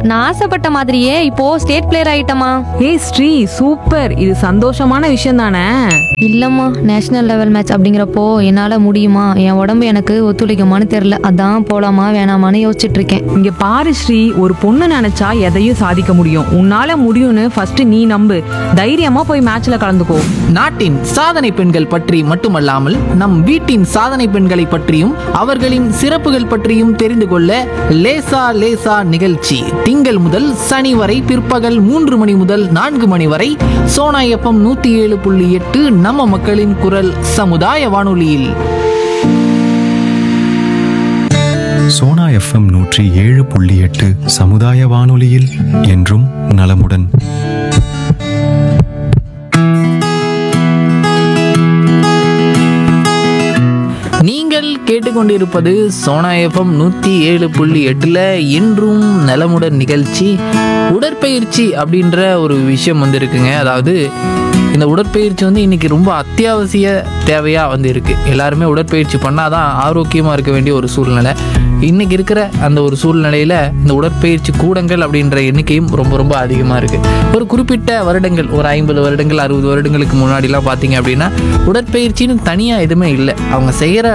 நான் ஆசைப்பட்ட மாதிரியே இப்போ ஸ்டேட் பிளேயர் ஆயிட்டமா ஏய் ஸ்ரீ சூப்பர் இது சந்தோஷமான விஷயம் தானே இல்லம்மா நேஷனல் லெவல் மேட்ச் அப்படிங்கிறப்போ என்னால முடியுமா என் உடம்பு எனக்கு ஒத்துழைக்குமான்னு தெரியல அதான் போலாமா வேணாமான்னு யோசிச்சுட்டு இருக்கேன் இங்க பாரு ஸ்ரீ ஒரு பொண்ணு நினைச்சா எதையும் சாதிக்க முடியும் உன்னால முடியும்னு ஃபர்ஸ்ட் நீ நம்பு தைரியமா போய் மேட்ச்ல கலந்துக்கோ நாட்டின் சாதனை பெண்கள் பற்றி மட்டுமல்லாமல் நம் வீட்டின் சாதனை பெண்களை பற்றியும் அவர்களின் சிறப்புகள் பற்றியும் தெரிந்து கொள்ள லேசா லேசா நிகழ்ச்சி திங்கள் முதல் சனி வரை பிற்பகல் மூன்று மணி முதல் நான்கு மணி வரை சோனா எஃப்எம் நூத்தி ஏழு புள்ளி எட்டு நம்ம மக்களின் குரல் சமுதாய வானொலியில் சோனா எஃப்எம் நூற்றி ஏழு புள்ளி எட்டு சமுதாய வானொலியில் என்றும் நலமுடன் நீங்கள் கேட்டுக்கொண்டிருப்பது சோனா எஃப்எம் நூற்றி ஏழு புள்ளி எட்டில் என்றும் நலமுடன் நிகழ்ச்சி உடற்பயிற்சி அப்படின்ற ஒரு விஷயம் வந்து இருக்குங்க அதாவது இந்த உடற்பயிற்சி வந்து இன்னைக்கு ரொம்ப அத்தியாவசிய தேவையாக வந்து இருக்குது எல்லாருமே உடற்பயிற்சி பண்ணாதான் ஆரோக்கியமாக இருக்க வேண்டிய ஒரு சூழ்நிலை இன்னைக்கு இருக்கிற அந்த ஒரு சூழ்நிலையில் இந்த உடற்பயிற்சி கூடங்கள் அப்படின்ற எண்ணிக்கையும் ரொம்ப ரொம்ப அதிகமாக இருக்குது ஒரு குறிப்பிட்ட வருடங்கள் ஒரு ஐம்பது வருடங்கள் அறுபது வருடங்களுக்கு முன்னாடிலாம் பார்த்தீங்க அப்படின்னா உடற்பயிற்சின்னு தனியாக எதுவுமே இல்லை அவங்க செய்கிற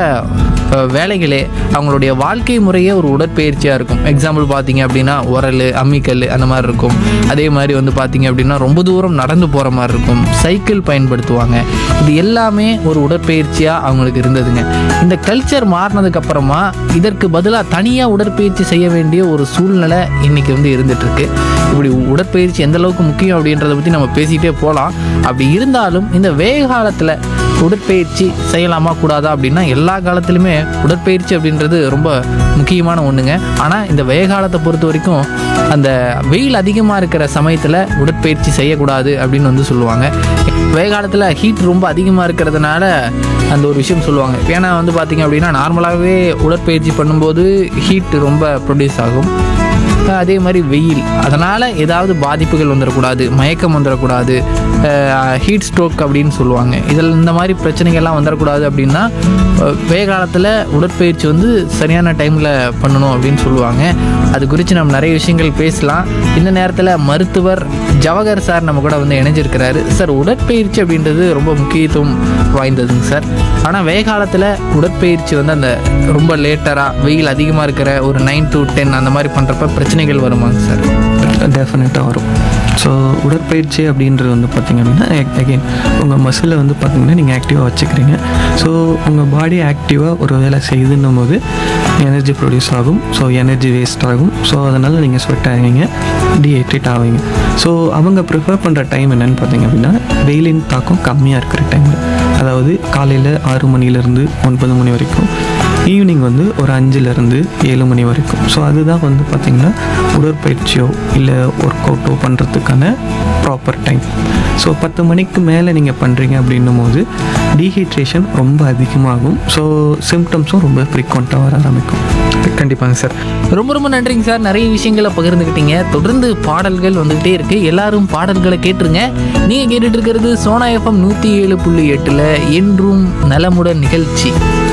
வேலைகளே அவங்களுடைய வாழ்க்கை முறையே ஒரு உடற்பயிற்சியாக இருக்கும் எக்ஸாம்பிள் பார்த்தீங்க அப்படின்னா உரல் அம்மிக்கல் அந்த மாதிரி இருக்கும் அதே மாதிரி வந்து பார்த்தீங்க அப்படின்னா ரொம்ப தூரம் நடந்து போகிற மாதிரி இருக்கும் சைக்கிள் பயன்படுத்துவாங்க இது எல்லாமே ஒரு உடற்பயிற்சியாக அவங்களுக்கு இருந்ததுங்க இந்த கல்ச்சர் மாறினதுக்கு அப்புறமா இதற்கு பதிலாக தனியாக உடற்பயிற்சி செய்ய வேண்டிய ஒரு சூழ்நிலை இன்னைக்கு வந்து இருந்துட்டு இருக்கு இப்படி உடற்பயிற்சி எந்த அளவுக்கு முக்கியம் அப்படின்றத பற்றி நம்ம பேசிகிட்டே போகலாம் அப்படி இருந்தாலும் இந்த வேக காலத்தில் உடற்பயிற்சி செய்யலாமா கூடாதா அப்படின்னா எல்லா காலத்துலையுமே உடற்பயிற்சி அப்படின்றது ரொம்ப முக்கியமான ஒன்றுங்க ஆனால் இந்த வெய காலத்தை பொறுத்த வரைக்கும் அந்த வெயில் அதிகமாக இருக்கிற சமயத்தில் உடற்பயிற்சி செய்யக்கூடாது அப்படின்னு வந்து சொல்லுவாங்க வெய காலத்தில் ஹீட் ரொம்ப அதிகமாக இருக்கிறதுனால அந்த ஒரு விஷயம் சொல்லுவாங்க ஏன்னா வந்து பார்த்திங்க அப்படின்னா நார்மலாகவே உடற்பயிற்சி பண்ணும்போது ஹீட் ரொம்ப ப்ரொடியூஸ் ஆகும் அதே மாதிரி வெயில் அதனால் ஏதாவது பாதிப்புகள் வந்துடக்கூடாது மயக்கம் வந்துடக்கூடாது ஹீட் ஸ்ட்ரோக் அப்படின்னு சொல்லுவாங்க இதில் இந்த மாதிரி பிரச்சனைகள்லாம் வந்துடக்கூடாது அப்படின்னா அஹ், வெய காலத்தில் உடற்பயிற்சி வந்து சரியான டைமில் பண்ணணும் அப்படின்னு சொல்லுவாங்க அது குறித்து நம்ம நிறைய விஷயங்கள் பேசலாம் இந்த நேரத்தில் மருத்துவர் ஜவஹர் சார் நம்ம கூட வந்து இணைஞ்சிருக்கிறாரு சார் உடற்பயிற்சி அப்படின்றது ரொம்ப முக்கியத்துவம் வாய்ந்ததுங்க சார் ஆனால் வெய காலத்தில் உடற்பயிற்சி வந்து அந்த ரொம்ப லேட்டராக வெயில் அதிகமாக இருக்கிற ஒரு நைன் to டென் அந்த மாதிரி பண்ணுறப்ப பிரச்சனைகள் வருமாங்க சார் டெஃபினட்டாக வரும் ஸோ உடற்பயிற்சி அப்படின்றது வந்து பார்த்திங்க அப்படின்னா அகெயின் உங்கள் மசிலை வந்து பார்த்திங்கன்னா நீங்கள் ஆக்டிவாக வச்சுக்கிறீங்க ஸோ உங்கள் பாடி ஆக்டிவாக ஒரு வேலை செய்யுதுன்னும் போது எனர்ஜி ப்ரொடியூஸ் ஆகும் ஸோ எனர்ஜி வேஸ்ட் ஆகும் ஸோ அதனால் நீங்கள் ஸ்வெட் ஆவீங்க டீஹைட்ரேட் ஆவீங்க ஸோ அவங்க ப்ரிஃபர் பண்ணுற டைம் என்னென்னு பார்த்தீங்க அப்படின்னா வெயிலின் தாக்கம் கம்மியாக இருக்கிற டைமில் அதாவது காலையில் ஆறு மணிலேருந்து ஒன்பது மணி வரைக்கும் ஈவினிங் வந்து ஒரு அஞ்சுலேருந்து ஏழு மணி வரைக்கும் ஸோ அதுதான் வந்து பார்த்திங்கன்னா உடற்பயிற்சியோ இல்லை ஒர்க் அவுட்டோ பண்ணுறதுக்கான ப்ராப்பர் டைம் ஸோ பத்து மணிக்கு மேலே நீங்கள் பண்ணுறீங்க அப்படின்னும் போது டீஹைட்ரேஷன் ரொம்ப அதிகமாகும் ஸோ சிம்டம்ஸும் ரொம்ப ஃப்ரீக்வெண்ட்டாக வர ஆரம்பிக்கும் கண்டிப்பாங்க சார் ரொம்ப ரொம்ப நன்றிங்க சார் நிறைய விஷயங்களை பகிர்ந்துக்கிட்டீங்க தொடர்ந்து பாடல்கள் வந்துகிட்டே இருக்கு எல்லாரும் பாடல்களை கேட்டுருங்க நீங்க கேட்டுட்டு இருக்கிறது சோனா எஃப்எம் நூற்றி ஏழு புள்ளி எட்டில் என்றும் நலமுடன் நிகழ்ச்சி